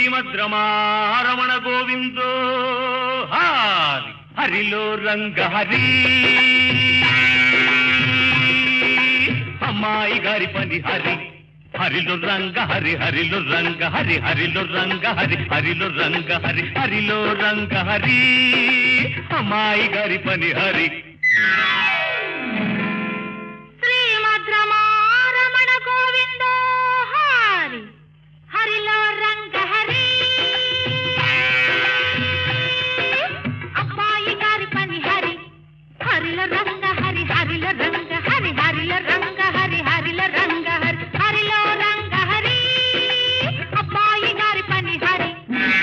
శ్రీమద్రమారమణ గోవిందో హారి హరిలో రంగ హరి అమ్మాయి గారి పని హరి హరిలో రంగ హరి హరిలో రంగ హరి హరిలో రంగ హరి హరిలో రంగ హరి హరిలో రంగ హరి అమ్మాయి గారి పని హరి శ్రీమద్రమారమణ గోవిందో హరి హరిలో రంగ హరి అబ్బాయి గారి పని హరి హరిల రంగ హరి హరిల రంగ హరి హరిల రంగ హరి హరిల రంగ హరి హరిలో రంగ హరి అబ్బాయి గారి పని హరి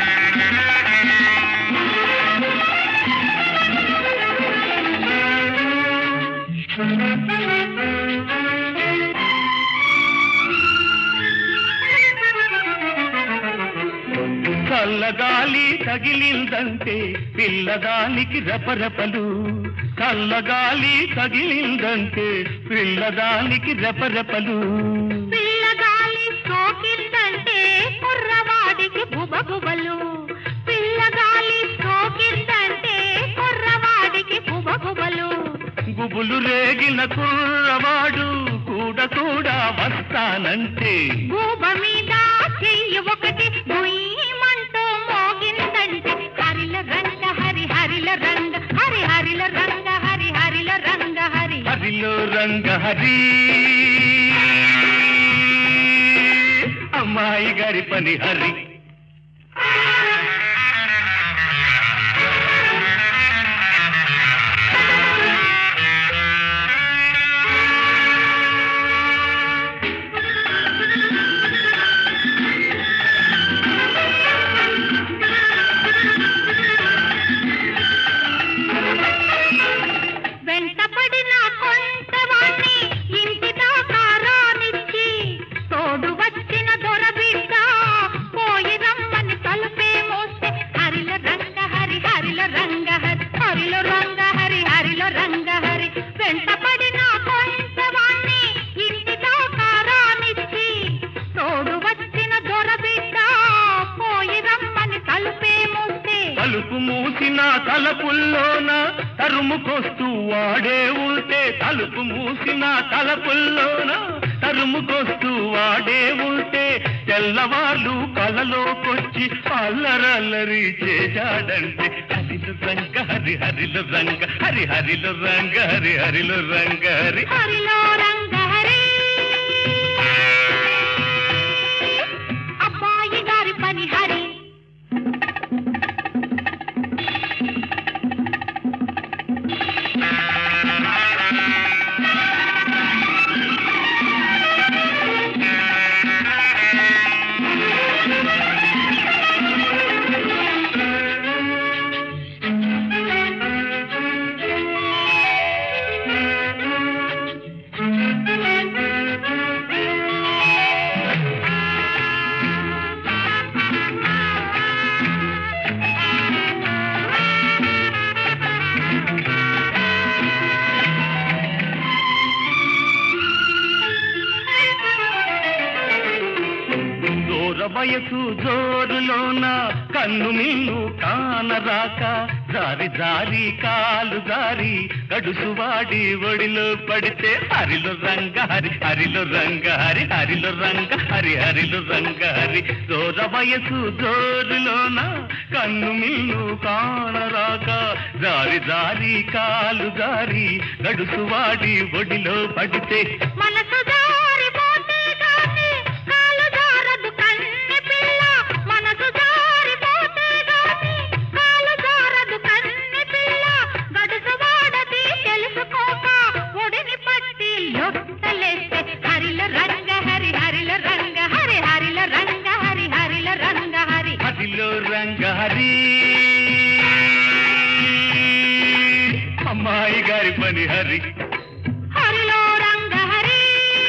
చల్లగాలి తగిలిందంటే పిల్లదానికి రెపరెపలు చల్లగాలి తగిలిందంటే పిల్లదానికి రెపరెపలు పిల్లగాలి సోకిందంటే కుర్రవాడికి బుబబుబలు పిల్లగాలి సోకిందంటే కుర్రవాడికి బుబబుబలు గుబులు రేగిన కుర్రవాడు కూడా కూడా వస్తానంటే గూబ మీద చెయ్యి ఒకటి గుయ్యమంటూ మోగిందంటే హరిల రంగ హరి హరిల రంగ హరి హరిల రంగ హరి హరిల రంగ హరి హరిలో రంగ హరి అమ్మాయి గారి పని హరి వెంటపడిన కొంతవాణ్ణి ఇంటి దాకా రానిచ్చి తోడు వచ్చిన దొరబిడ్డ పోయి రమ్మని తలుపే మోస్తే హరిల రంగ హరి హరిల రంగ హరి హరిల రంగ హరి హరిల రంగ హరి వెంటపడిన కొంతవాణ్ణి ఇంటి దాకా రానిచ్చి తోడు వచ్చిన దొరబిడ్డ పోయి రమ్మని తలుపే మోస్తే తలుపు మూసిన తలపుల్లోన తరుముకొస్తూ వాడే ఉంటే తలుపు మూసిన తలపుల్లోన తరుముకొస్తూ వాడే ఉంటే తెల్లవాళ్ళు కలలోకొచ్చి అల్లరల్లరి చేశాడంటే హరిలు రంగ హరి హరిలు రంగ హరి హరిలు రంగ హరి హరిలు రంగ హరి హరిలో రంగ హరి అబ్బాయి గారి పని హరి దూర వయసు జోరులోన కన్ను మిన్ను కానరాక జారి జారి కాలు జారి గడుసు వాడి ఒడిలో పడితే హరిలో రంగ హరి హరిలో రంగ హరి హరిలో రంగ హరి హరిలో రంగ హరి దూర వయసు జోరులోన కన్ను మిన్ను కానరాక జారి జారి కాలు జారి గడుసు వాడి ఒడిలో పడితే మనసు జారిపోతే గాని కాలు జారదు కన్నె పిల్ల మనసు జారిపోతే గాని కాలు జారదు కన్నె పిల్ల గడుసు వాడది తెలుసుకోక ఒడిని పట్టి లొట్టలేస్తే హరిల రంగ హరి హరిల రంగ హరి హరిల రంగ హరి హరిల రంగ హరి హరిలో రంగ హరి అమ్మాయి గారి పని హరి హరిలో రంగ హరి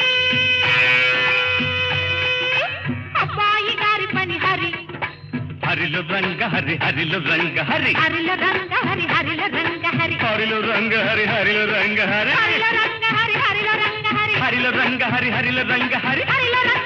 అబ్బాయి గారి పని హరి హరిలో రంగ హరి హరిలో రంగ హరి హరిల రంగ హరి హరిల రంగ హరి హరిలో రంగ హరి హరిలో రంగ హరి హరిల రంగ హరి హరిల రంగ హరి హరిలో రంగ హరి హరిలో రంగ హరి హరిల రంగ